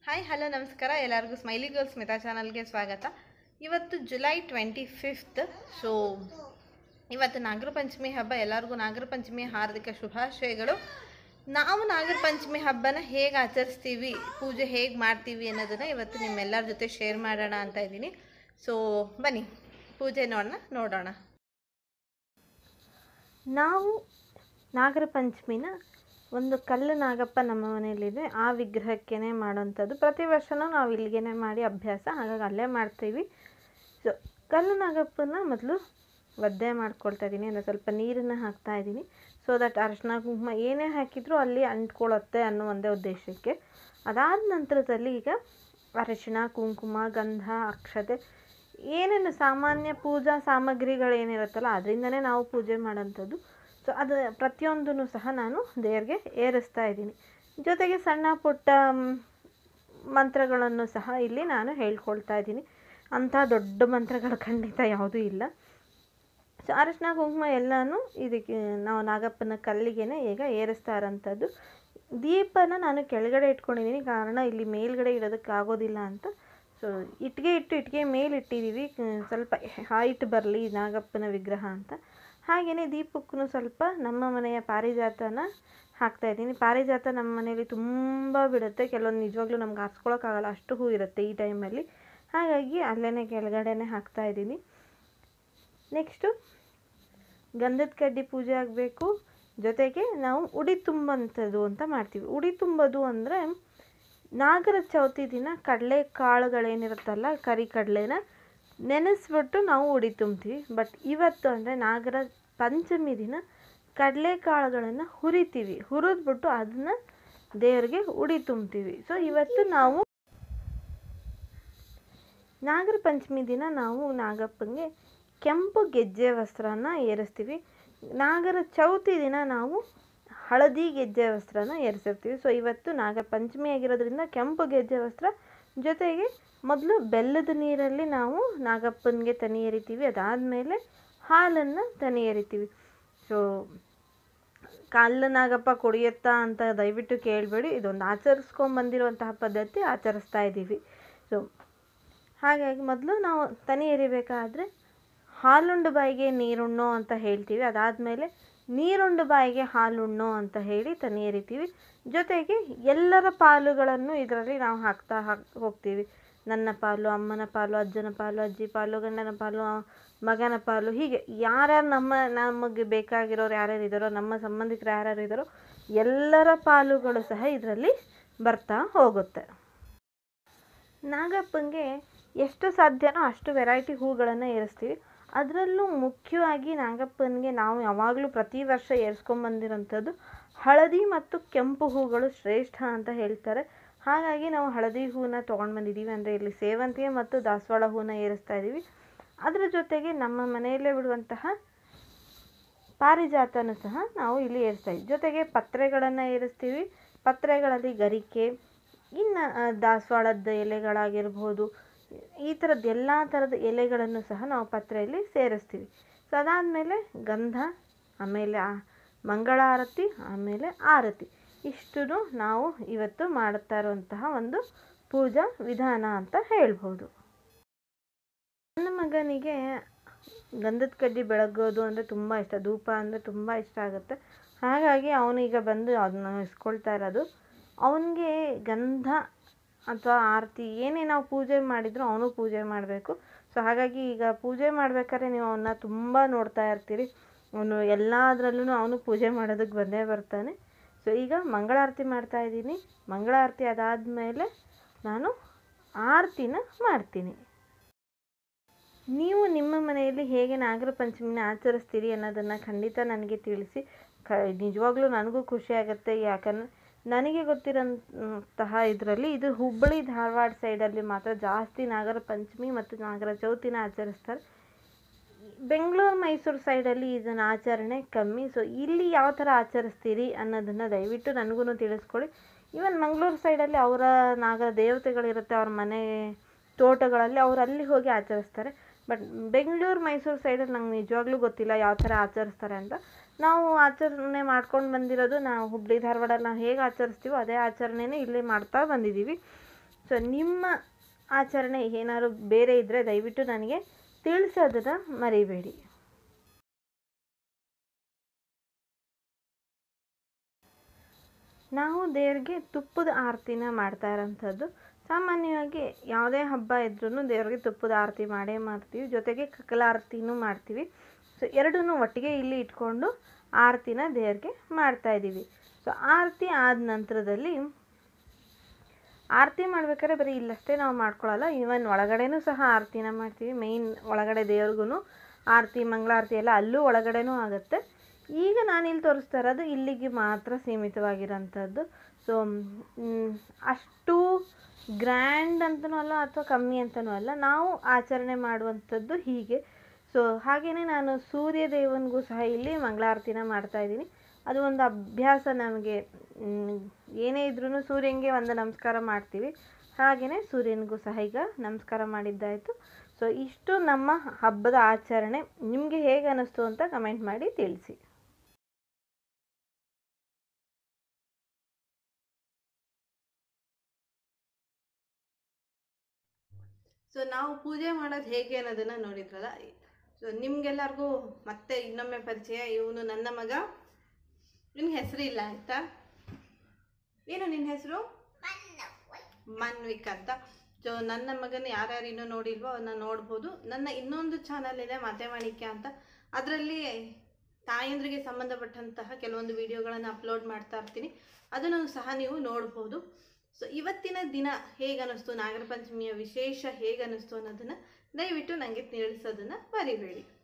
hi hello ನಮಸ್ಕಾರ ಎಲ್ಲರಿಗೂ smiley girls Mita ಚಾನಲ್ಗೆ ಸ್ವಾಗತ ಇವತ್ತು ಜುಲೈ ಟ್ವೆಂಟಿ ಫಿಫ್ತ್ ಸೊ ಇವತ್ತು ನಾಗರ ಪಂಚಮಿ ಹಬ್ಬ ಎಲ್ಲರಿಗೂ ನಾಗರ ಪಂಚಮಿ ಹಾರ್ದಿಕ ಶುಭಾಶಯಗಳು ನಾವು ನಾಗರ ಪಂಚಮಿ ಹಬ್ಬನ ಹೇಗೆ ಆಚರಿಸ್ತೀವಿ ಪೂಜೆ ಹೇಗೆ ಮಾಡ್ತೀವಿ ಅನ್ನೋದನ್ನು ಇವತ್ತು ನಿಮ್ಮೆಲ್ಲರ ಜೊತೆ ಶೇರ್ ಮಾಡೋಣ ಅಂತ ಇದ್ದೀನಿ ಸೊ ಬನ್ನಿ ಪೂಜೆ ನೋಡೋಣ ನೋಡೋಣ ನಾವು ನಾಗರ ಪಂಚಮಿನ ಒಂದು ಕಲ್ಲು ನಾಗಪ್ಪ ನಮ್ಮ ಮನೆಯಲ್ಲಿದೆ ಆ ವಿಗ್ರಹಕ್ಕೇ ಮಾಡೋಂಥದ್ದು ಪ್ರತಿ ವರ್ಷವೂ ನಾವು ಇಲ್ಲಿಗೆ ಮಾಡಿ ಅಭ್ಯಾಸ ಹಾಗಾಗಿ ಅಲ್ಲೇ ಮಾಡ್ತೀವಿ ಸೊ ಕಲ್ಲು ನಾಗಪ್ಪನ ಮೊದಲು ಒದ್ದೆ ಮಾಡ್ಕೊಳ್ತಾ ಇದ್ದೀನಿ ಅಂದರೆ ಸ್ವಲ್ಪ ನೀರನ್ನು ಹಾಕ್ತಾ ಇದ್ದೀನಿ ಸೊ ದಟ್ ಅರಿಶಿನ ಕುಂಕುಮ ಏನೇ ಹಾಕಿದರೂ ಅಲ್ಲಿ ಅಂಟ್ಕೊಳ್ಳುತ್ತೆ ಅನ್ನೋ ಒಂದೇ ಉದ್ದೇಶಕ್ಕೆ ಅದಾದ ನಂತರದಲ್ಲಿ ಈಗ ಅರಿಶಿಣ ಕುಂಕುಮ ಗಂಧ ಅಕ್ಷತೆ ಏನೇನು ಸಾಮಾನ್ಯ ಪೂಜಾ ಸಾಮಗ್ರಿಗಳೇನಿರುತ್ತಲ್ಲ ಅದರಿಂದನೇ ನಾವು ಪೂಜೆ ಮಾಡೋಂಥದ್ದು ಸೊ ಅದು ಪ್ರತಿಯೊಂದನ್ನು ಸಹ ನಾನು ದೇವರಿಗೆ ಏರಿಸ್ತಾ ಇದ್ದೀನಿ ಜೊತೆಗೆ ಸಣ್ಣ ಪುಟ್ಟ ಮ್, ಮಂತ್ರಗಳನ್ನು ಸಹ ಇಲ್ಲಿ ನಾನು ಹೇಳ್ಕೊಳ್ತಾ ಇದ್ದೀನಿ ಅಂಥ ದೊಡ್ಡ ಮಂತ್ರಗಳು ಖಂಡಿತ ಯಾವುದೂ ಇಲ್ಲ ಸೊ ಅರಿಶಿನ ಕುಂಕುಮ ಎಲ್ಲನೂ ಇದಕ್ಕೆ ನಾವು ನಾಗಪ್ಪನ ಕಲ್ಲಿಗೆನೆ ಈಗ ಏರಿಸ್ತಾ ಇರೋಂಥದ್ದು ದೀಪನ ನಾನು ಕೆಳಗಡೆ ಇಟ್ಕೊಂಡಿದ್ದೀನಿ ಕಾರಣ ಇಲ್ಲಿ ಮೇಲ್ಗಡೆ ಇಡೋದಕ್ಕೆ ಆಗೋದಿಲ್ಲ ಅಂತ ಸೊ ಇಟ್ಟಿಗೆ ಇಟ್ಟು ಇಟ್ಟಿಗೆ ಮೇಲೆ ಇಟ್ಟಿದ್ದೀವಿ ಕ- ಸ್ವಲ್ಪ ಹೈಟ್ ಬರಲಿ ನಾಗಪ್ಪನ ವಿಗ್ರಹ ಅಂತ ಹಾಗೆಯೇ ದೀಪಕ್ಕೂ ಸ್ವಲ್ಪ ನಮ್ಮ ಮನೆಯ ಪಾರಿಜಾತನ ಹಾಕ್ತಾ ಇದ್ದೀನಿ ಪಾರಿಜಾತ ನಮ್ಮ ಮನೆಯಲ್ಲಿ ತುಂಬ ಬಿಡುತ್ತೆ ಕೆಲವೊಂದು ನಿಜವಾಗ್ಲೂ ನಮ್ಗೆ ಹಾಕ್ಸ್ಕೊಳಕ್ಕಾಗಲ್ಲ ಅಷ್ಟು ಹೂ ಇರುತ್ತೆ ಈ ಟೈಮಲ್ಲಿ ಹಾಗಾಗಿ ಅಲ್ಲೇ ಕೆಳಗಡೆನೆ ಹಾಕ್ತಾ ಇದ್ದೀನಿ ನೆಕ್ಸ್ಟು ಗಂಧದ ಕಡ್ಡಿ ಪೂಜೆ ಆಗಬೇಕು ಜೊತೆಗೆ ನಾವು ಉಡಿ ತುಂಬಂಥದ್ದು ಅಂತ ಮಾಡ್ತೀವಿ ಉಡಿ ತುಂಬೋದು ಅಂದರೆ ನಾಗರ ಚೌತಿ ದಿನ ಕಡಲೆ ಕಾಳುಗಳೇನಿರುತ್ತಲ್ಲ ಕರಿ ಕಡಲೆನ ನೆನೆಸ್ಬಿಟ್ಟು ನಾವು ಉಡಿ ತುಂಬ್ತೀವಿ ಬಟ್ ಇವತ್ತು ಅಂದರೆ ನಾಗರ ಪಂಚಮಿ ದಿನ ಕಡಲೆ ಕಾಳುಗಳನ್ನು ಹುರಿತೀವಿ ಹುರಿದ್ಬಿಟ್ಟು ಅದನ್ನ ದೇವರಿಗೆ ಉಡಿ ತುಂಬ್ತೀವಿ ಸೊ ಇವತ್ತು ನಾವು ನಾಗರ ಪಂಚಮಿ ದಿನ ನಾವು ನಾಗಪ್ಪಂಗೆ ಕೆಂಪು ಗೆಜ್ಜೆ ವಸ್ತ್ರನ ಏರಿಸ್ತೀವಿ ನಾಗರ ಚೌತಿ ದಿನ ನಾವು ಹಳದಿ ಗೆಜ್ಜೆ ವಸ್ತ್ರನ ಏರಿಸಿರ್ತೀವಿ ಸೊ ಇವತ್ತು ನಾಗರ ಪಂಚಮಿ ಆಗಿರೋದ್ರಿಂದ ಕೆಂಪು ಗೆಜ್ಜೆ ವಸ್ತ್ರ ಜೊತೆಗೆ ಮೊದಲು ಬೆಲ್ಲದ ನೀರಲ್ಲಿ ನಾವು ನಾಗಪ್ಪನಿಗೆ ತನಿ ಎರಿತೀವಿ ಅದಾದಮೇಲೆ ಹಾಲನ್ನು ತನಿ ಎರಿತೀವಿ ಸೊ ಕಲ್ಲು ನಾಗಪ್ಪ ಕುಡಿಯುತ್ತಾ ಅಂತ ದಯವಿಟ್ಟು ಕೇಳಬೇಡಿ ಇದೊಂದು ಆಚರಿಸ್ಕೊಂಬಂದಿರುವಂತಹ ಪದ್ಧತಿ ಆಚರಿಸ್ತಾ ಇದ್ದೀವಿ ಸೊ ಹಾಗಾಗಿ ಮೊದಲು ನಾವು ತನಿ ಎರಿಬೇಕಾದ್ರೆ ಹಾಲುಂಡು ಬಾಯಿಗೆ ನೀರುಣ್ಣೋ ಅಂತ ಹೇಳ್ತೀವಿ ಅದಾದಮೇಲೆ ನೀರುಂಡು ಬಾಯಿಗೆ ಹಾಲುಣ್ಣೋ ಅಂತ ಹೇಳಿ ತನಿ ಎರಿತೀವಿ ಜೊತೆಗೆ ಎಲ್ಲರ ಪಾಲುಗಳನ್ನು ಇದರಲ್ಲಿ ನಾವು ಹಾಕ್ತಾ ಹಾಕ್ ಹೋಗ್ತೀವಿ ನನ್ನ ಪಾಲು ಅಮ್ಮನ ಪಾಲು ಅಜ್ಜನ ಪಾಲು ಅಜ್ಜಿ ಪಾಲು ಗಂಡನ ಪಾಲು ಆ, ಮಗನ ಪಾಲು ಹೀಗೆ ಯಾರ್ಯಾರು ನಮ್ಮ ನಮಗೆ ಬೇಕಾಗಿರೋರು ಯಾರ್ಯಾರು ಇದ್ದಾರೋ ನಮ್ಮ ಸಂಬಂಧಿಕರು ಯಾರ್ಯಾರು ಇದ್ದಾರೋ ಎಲ್ಲರ ಪಾಲುಗಳು ಸಹ ಇದರಲ್ಲಿ ಬರ್ತಾ ಹೋಗುತ್ತೆ ನಾಗಪ್ಪಂಗೆ ಎಷ್ಟು ಸಾಧ್ಯನೋ ಅಷ್ಟು ವೆರೈಟಿ ಹೂಗಳನ್ನು ಏರಿಸ್ತೀವಿ ಅದರಲ್ಲೂ ಮುಖ್ಯವಾಗಿ ನಾಗಪ್ಪನಿಗೆ ನಾವು ಯಾವಾಗಲೂ ಪ್ರತಿ ವರ್ಷ ಏರಿಸ್ಕೊಂಬಂದಿರೋಂಥದ್ದು ಹಳದಿ ಮತ್ತು ಕೆಂಪು ಹೂಗಳು ಶ್ರೇಷ್ಠ ಅಂತ ಹೇಳ್ತಾರೆ ಹಾಗಾಗಿ ನಾವು ಹಳದಿ ಹೂವನ್ನ ತೊಗೊಂಡು ಬಂದಿದ್ದೀವಿ ಅಂದರೆ ಇಲ್ಲಿ ಸೇವಂತಿಗೆ ಮತ್ತು ದಾಸವಾಳ ಹೂವನ್ನ ಏರಿಸ್ತಾ ಇದ್ದೀವಿ ಅದರ ಜೊತೆಗೆ ನಮ್ಮ ಮನೆಯಲ್ಲೇ ಬಿಡುವಂತಹ ಪಾರಿಜಾತನೂ ಸಹ ನಾವು ಇಲ್ಲಿ ಏರಿಸ್ತಾ ಇದ್ದೀವಿ ಜೊತೆಗೆ ಪತ್ರೆಗಳನ್ನು ಏರಿಸ್ತೀವಿ ಪತ್ರೆಗಳಲ್ಲಿ ಗರಿಕೆ ಇನ್ನು ಆ, ದಾಸವಾಳದ ಎಲೆಗಳಾಗಿರ್ಬೋದು ಈ ಥರದ್ದು ಎಲ್ಲ ಥರದ ಎಲೆಗಳನ್ನು ಸಹ ನಾವು ಪತ್ರೆಯಲ್ಲಿ ಸೇರಿಸ್ತೀವಿ ಸೊ ಅದಾದಮೇಲೆ ಗಂಧ ಆಮೇಲೆ ಆ ಮಂಗಳಾರತಿ ಆಮೇಲೆ ಆರತಿ ಇಷ್ಟೂ ನಾವು ಇವತ್ತು ಮಾಡುತ್ತಾ ಇರುವಂತಹ ಒಂದು ಪೂಜಾ ವಿಧಾನ ಅಂತ ಹೇಳ್ಬೋದು ನನ್ನ ಮಗನಿಗೆ ಗಂಧದ ಕಡ್ಡಿ ಬೆಳಗೋದು ಅಂದರೆ ತುಂಬ ಇಷ್ಟ ಧೂಪ ಅಂದರೆ ತುಂಬ ಇಷ್ಟ ಆಗುತ್ತೆ ಹಾಗಾಗಿ ಅವನು ಈಗ ಬಂದು ಅದನ್ನ ಇಸ್ಕೊಳ್ತಾ ಇರೋದು ಅವನಿಗೆ ಗಂಧ ಅಥವಾ ಆರತಿ ಏನೇ ನಾವು ಪೂಜೆ ಮಾಡಿದರೂ ಅವನು ಪೂಜೆ ಮಾಡಬೇಕು ಸೊ ಹಾಗಾಗಿ ಈಗ ಪೂಜೆ ಮಾಡ್ಬೇಕಾದ್ರೆ ನೀವು ಅವನ್ನ ತುಂಬ ನೋಡ್ತಾ ಇರ್ತೀರಿ ಅವನು ಎಲ್ಲದರಲ್ಲೂ ಅವನು ಪೂಜೆ ಮಾಡೋದಕ್ಕೆ ಬಂದೇ ಬರ್ತಾನೆ ಸೊ ಈಗ ಮಂಗಳಾರತಿ ಮಾಡ್ತಾ ಇದ್ದೀನಿ ಮಂಗಳಾರತಿ ಅದಾದಮೇಲೆ ನಾನು ಆರತಿನ ಮಾಡ್ತೀನಿ ನೀವು ನಿಮ್ಮ ಮನೆಯಲ್ಲಿ ಹೇಗೆ ನಾಗರ ಪಂಚಮಿನ ಆಚರಿಸ್ತೀರಿ ಅನ್ನೋದನ್ನು ಖಂಡಿತ ನನಗೆ ತಿಳಿಸಿ ಕ ನಿಜವಾಗ್ಲೂ ನನಗೂ ಖುಷಿ ಆಗುತ್ತೆ ಯಾಕಂದರೆ ನನಗೆ ಗೊತ್ತಿರೋಂತಹ ಇದರಲ್ಲಿ ಇದು ಹುಬ್ಬಳ್ಳಿ ಧಾರವಾಡ ಸೈಡಲ್ಲಿ ಮಾತ್ರ ಜಾಸ್ತಿ ನಾಗರ ಪಂಚಮಿ ಮತ್ತು ನಾಗರ ಚೌತಿನ ಆಚರಿಸ್ತಾರೆ ಬೆಂಗಳೂರು ಮೈಸೂರು ಸೈಡಲ್ಲಿ ಇದನ್ನು ಆಚರಣೆ ಕಮ್ಮಿ ಸೊ ಇಲ್ಲಿ ಯಾವ ಥರ ಆಚರಿಸ್ತೀರಿ ಅನ್ನೋದನ್ನು ದಯವಿಟ್ಟು ನನಗೂ ತಿಳಿಸ್ಕೊಡಿ ಈವನ್ ಮಂಗಳೂರು ಸೈಡಲ್ಲಿ ಅವರ ನಾಗರ ದೇವತೆಗಳಿರುತ್ತೆ ಅವ್ರ ಮನೆ ತೋಟಗಳಲ್ಲಿ ಅವ್ರು ಅಲ್ಲಿ ಹೋಗಿ ಆಚರಿಸ್ತಾರೆ ಬಟ್ ಬೆಂಗಳೂರು ಮೈಸೂರು ಸೈಡಲ್ಲಿ ನಂಗೆ ನಿಜವಾಗ್ಲೂ ಗೊತ್ತಿಲ್ಲ ಯಾವ ಥರ ಆಚರಿಸ್ತಾರೆ ಅಂತ ನಾವು ಆಚರಣೆ ಮಾಡ್ಕೊಂಡು ಬಂದಿರೋದು ನಾವು ಹುಬ್ಬಳ್ಳಿ ಧಾರವಾಡ ನಾವು ಹೇಗೆ ಆಚರಿಸ್ತೀವೋ ಅದೇ ಆಚರಣೆನೇ ಇಲ್ಲಿ ಮಾಡ್ತಾ ಬಂದಿದ್ದೀವಿ ಸೊ ನಿಮ್ಮ ಆಚರಣೆ ಏನಾದ್ರು ಬೇರೆ ಇದ್ದರೆ ದಯವಿಟ್ಟು ನನಗೆ ತಿಳಿಸೋದನ್ನು ಮರಿಬೇಡಿ ನಾವು ದೇವ್ರಿಗೆ ತುಪ್ಪದ ಆರತಿನ ಮಾಡ್ತಾ ಇರೋಂಥದ್ದು ಸಾಮಾನ್ಯವಾಗಿ ಯಾವುದೇ ಹಬ್ಬ ಇದ್ರೂ ದೇವ್ರಿಗೆ ತುಪ್ಪದ ಆರತಿ ಮಾಡೇ ಮಾಡ್ತೀವಿ ಜೊತೆಗೆ ಕಕ್ಕಲ ಆರತಿನೂ ಮಾಡ್ತೀವಿ ಸೊ ಎರಡೂ ಒಟ್ಟಿಗೆ ಇಲ್ಲಿ ಇಟ್ಕೊಂಡು ಆರತಿನ ದೇವ್ರಿಗೆ ಮಾಡ್ತಾ ಇದ್ದೀವಿ ಸೊ ಆರತಿ ಆದ ನಂತರದಲ್ಲಿ ಆರತಿ ಮಾಡ್ಬೇಕಾದ್ರೆ ಬರೀ ಇಲ್ಲಷ್ಟೇ ನಾವು ಮಾಡ್ಕೊಳ್ಳಲ್ಲ ಈವನ್ ಒಳಗಡೆನೂ ಸಹ ಆರತಿನ ಮಾಡ್ತೀವಿ ಮೇಯ್ನ್ ಒಳಗಡೆ ದೇವ್ರಿಗೂ ಆರತಿ ಮಂಗಳಾರತಿ ಎಲ್ಲ ಅಲ್ಲೂ ಒಳಗಡೆನೂ ಆಗುತ್ತೆ ಈಗ ನಾನಿಲ್ಲಿ ತೋರಿಸ್ತಾ ಇರೋದು ಇಲ್ಲಿಗೆ ಮಾತ್ರ ಸೀಮಿತವಾಗಿರೋಂಥದ್ದು ಸೊ ಅಷ್ಟು ಗ್ರ್ಯಾಂಡ್ ಅಂತನೂ ಅಲ್ಲ ಅಥವಾ ಕಮ್ಮಿ ಅಂತನೂ ಅಲ್ಲ ನಾವು ಆಚರಣೆ ಮಾಡುವಂಥದ್ದು ಹೀಗೆ ಸೊ ಹಾಗೆಯೇ ನಾನು ಸೂರ್ಯ ದೇವನಿಗೂ ಸಹ ಇಲ್ಲಿ ಮಂಗಳಾರತಿನ ಮಾಡ್ತಾ ಇದ್ದೀನಿ ಅದು ಒಂದು ಅಭ್ಯಾಸ ನಮಗೆ ಏನೇ ಇದ್ರೂ ಸೂರ್ಯನಿಗೆ ಒಂದು ನಮಸ್ಕಾರ ಮಾಡ್ತೀವಿ ಹಾಗೆಯೇ ಸೂರ್ಯನಿಗೂ ಸಹ ಈಗ ನಮಸ್ಕಾರ ಮಾಡಿದ್ದಾಯಿತು ಸೊ ಇಷ್ಟು ನಮ್ಮ ಹಬ್ಬದ ಆಚರಣೆ ನಿಮಗೆ ಹೇಗೆ ಅನ್ನಿಸ್ತು ಅಂತ ಕಮೆಂಟ್ ಮಾಡಿ ತಿಳಿಸಿ ಸೊ ನಾವು ಪೂಜೆ ಮಾಡೋದು ಹೇಗೆ ಅನ್ನೋದನ್ನು ನೋಡಿದ್ರಲ್ಲ ಸೊ ನಿಮ್ಗೆಲ್ಲರಿಗೂ ಮತ್ತೆ ಇನ್ನೊಮ್ಮೆ ಪರಿಚಯ ಇವನು ನನ್ನ ಮಗ ನಿನ್ನ ಹೆಸರು ಇಲ್ಲ ಆಯ್ತಾ ಏನು ನಿನ್ನ ಹೆಸರು ಮನ್ವಿಕ್ ಅಂತ ಸೊ ನನ್ನ ಮಗನ ಯಾರ್ಯಾರು ಇನ್ನೂ ನೋಡಿಲ್ವೋ ಅವನ್ನ ನೋಡ್ಬೋದು ನನ್ನ ಇನ್ನೊಂದು ಚಾನಲ್ ಇದೆ ಮಾತೆಮಾಣಿಕ್ಯ ಅಂತ ಅದರಲ್ಲಿ ತಾಯಂದ್ರಿಗೆ ಸಂಬಂಧಪಟ್ಟಂತಹ ಕೆಲವೊಂದು ವಿಡಿಯೋಗಳನ್ನು ಅಪ್ಲೋಡ್ ಮಾಡ್ತಾ ಇರ್ತೀನಿ ಅದನ್ನು ಸಹ ನೀವು ನೋಡ್ಬೋದು ಸೊ ಇವತ್ತಿನ ದಿನ ಹೇಗೆ ಅನ್ನಿಸ್ತು ನಾಗರ ಪಂಚಮಿಯ ವಿಶೇಷ ಹೇಗೆ ಅನ್ನಿಸ್ತು ಅನ್ನೋದನ್ನು ದಯವಿಟ್ಟು ನನಗೆ ತಿಳಿಸೋದನ್ನು ಮರಿಬೇಡಿ